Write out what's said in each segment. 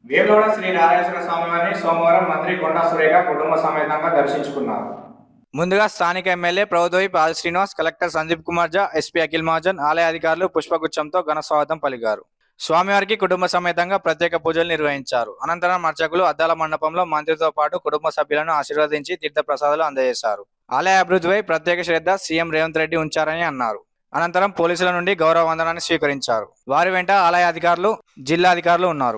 వేములవాడ శ్రీ నారాయణ స్వామివారిని సోమవారం మంత్రి కొండా సురేఖ కుటుంబ సమేతంగా దర్శించుకున్నారు ముందుగా స్థానిక ఎమ్మెల్యే ప్రభుత్వ పాల్ శ్రీనివాస్ కలెక్టర్ సందీప్ కుమార్ జా ఎస్పీ అఖిల్ మహాజన్ ఆలయ అధికారులు పుష్పగుచ్చంతో ఘన స్వాగతం పలికారు స్వామివారికి కుటుంబ సమేతంగా ప్రత్యేక పూజలు నిర్వహించారు అనంతరం అర్చకులు అద్దాల మండపంలో మంత్రితో పాటు కుటుంబ సభ్యులను ఆశీర్వదించి తీర్థ ప్రసాదాలు అందజేశారు ఆలయ అభివృద్ధిపై ప్రత్యేక శ్రద్ధ సీఎం రేవంత్ రెడ్డి ఉంచారని అన్నారు అనంతరం పోలీసుల నుండి గౌరవ వందనాన్ని స్వీకరించారు వారి వెంట ఆలయ అధికారులు జిల్లా అధికారులు ఉన్నారు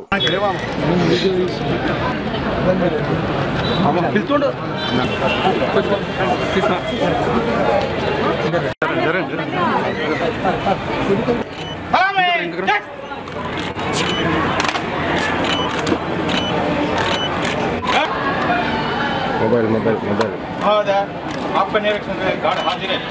मोबाइल मोबाइल मोबाइल ಹೌದಾ आपका निरीक्षण है गार्ड हाजिर है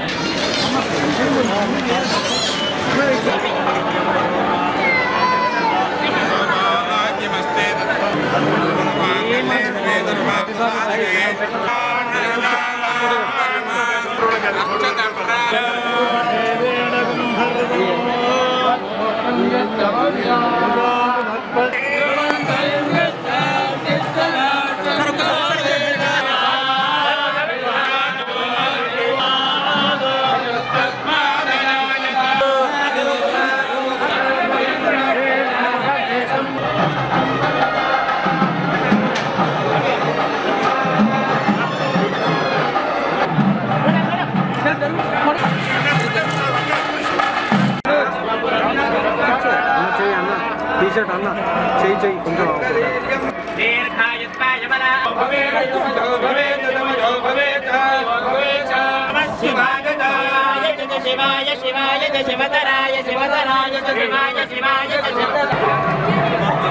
చెయ్యి అన్న టీ షర్ట్ అన్న చెయ్యి చెయ్యి కొంచెం శివాయ శివాయ శివతరాయ శివతరాయ శివాయ శివాయ శివ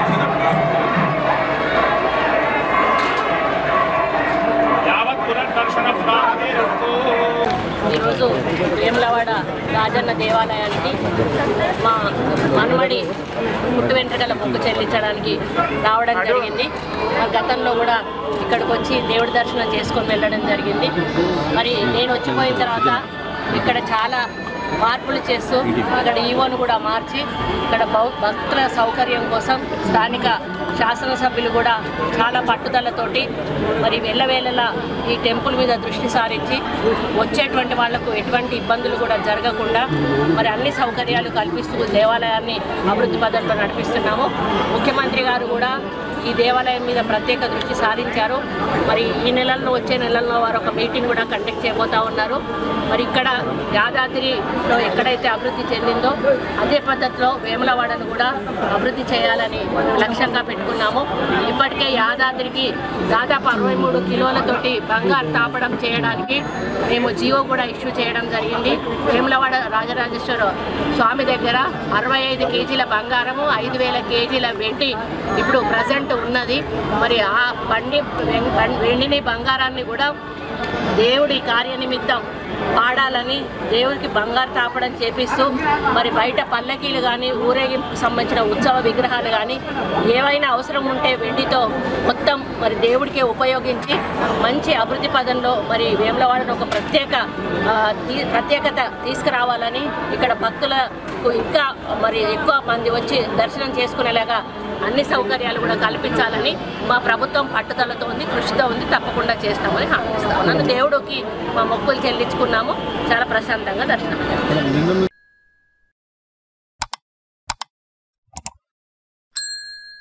यावत् पुनर्दर्शनं प्राप्तिरस्तु ఈరోజు వేములవాడ రాజన్న దేవాలయానికి మా మనుమడి పుట్టు వెంట్రుకల మొక్కు చెల్లించడానికి రావడం జరిగింది మరి గతంలో కూడా ఇక్కడికి వచ్చి దేవుడి దర్శనం చేసుకొని వెళ్ళడం జరిగింది మరి నేను వచ్చిపోయిన తర్వాత ఇక్కడ చాలా మార్పులు చేస్తూ ఇక్కడ ఈవోను కూడా మార్చి ఇక్కడ భౌ- భక్తుల సౌకర్యం కోసం స్థానిక శాసనసభ్యులు కూడా చాలా పట్టుదలతోటి మరి వెళ్ళవేళలా ఈ టెంపుల్ మీద దృష్టి సారించి వచ్చేటువంటి వాళ్లకు ఎటువంటి ఇబ్బందులు కూడా జరగకుండా మరి అన్ని సౌకర్యాలు కల్పిస్తూ దేవాలయాన్ని అభివృద్ధి పద్ధతిలో నడిపిస్తున్నాము ముఖ్యమంత్రి గారు కూడా ఈ దేవాలయం మీద ప్రత్యేక దృష్టి సారించారు మరి ఈ నెలల్లో వచ్చే నెలల్లో వారు ఒక మీటింగ్ కూడా కండక్ట్ చేయబోతా ఉన్నారు మరి ఇక్కడ యాదాద్రిలో ఎక్కడైతే అభివృద్ధి చెందిందో అదే పద్ధతిలో వేములవాడను కూడా అభివృద్ధి చేయాలని లక్ష్యంగా పెట్టుకున్నాము ఇప్పటికే యాదాద్రికి దాదాపు అరవై మూడు కిలోలతోటి బంగారు తాపడం చేయడానికి మేము జియో కూడా ఇష్యూ చేయడం జరిగింది వేములవాడ రాజరాజేశ్వర స్వామి దగ్గర అరవై ఐదు కేజీల బంగారము ఐదు వేల కేజీల వెండి ఇప్పుడు ప్రజెంట్ ఉన్నది మరి ఆ బండి వెం- బం- వెండిని బంగారాన్ని కూడా దేవుడి కార్యనిమిత్తం పాడాలని దేవుడికి బంగారు తాపడం చేపిస్తూ మరి బయట పల్లకీలు కానీ ఊరేగింపుకు సంబంధించిన ఉత్సవ విగ్రహాలు కానీ ఏవైనా అవసరం ఉంటే వెండితో మొత్తం మరి దేవుడికే ఉపయోగించి మంచి అభివృద్ధి పదంలో మరి వేములవాడను ఒక ప్రత్యేక ఆ, తీ- ప్రత్యేకత తీసుకురావాలని ఇక్కడ భక్తులకు ఇంకా మరి ఎక్కువ మంది వచ్చి దర్శనం చేసుకునేలాగా అన్ని సౌకర్యాలు కూడా కల్పించాలని మా ప్రభుత్వం పట్టుదలతో ఉంది కృషితో ఉంది తప్పకుండా చేస్తామని హామీ ఇస్తాము నన్ను దేవుడికి మా మొక్కులు చెల్లించుకున్నాము చాలా ప్రశాంతంగా దర్శనం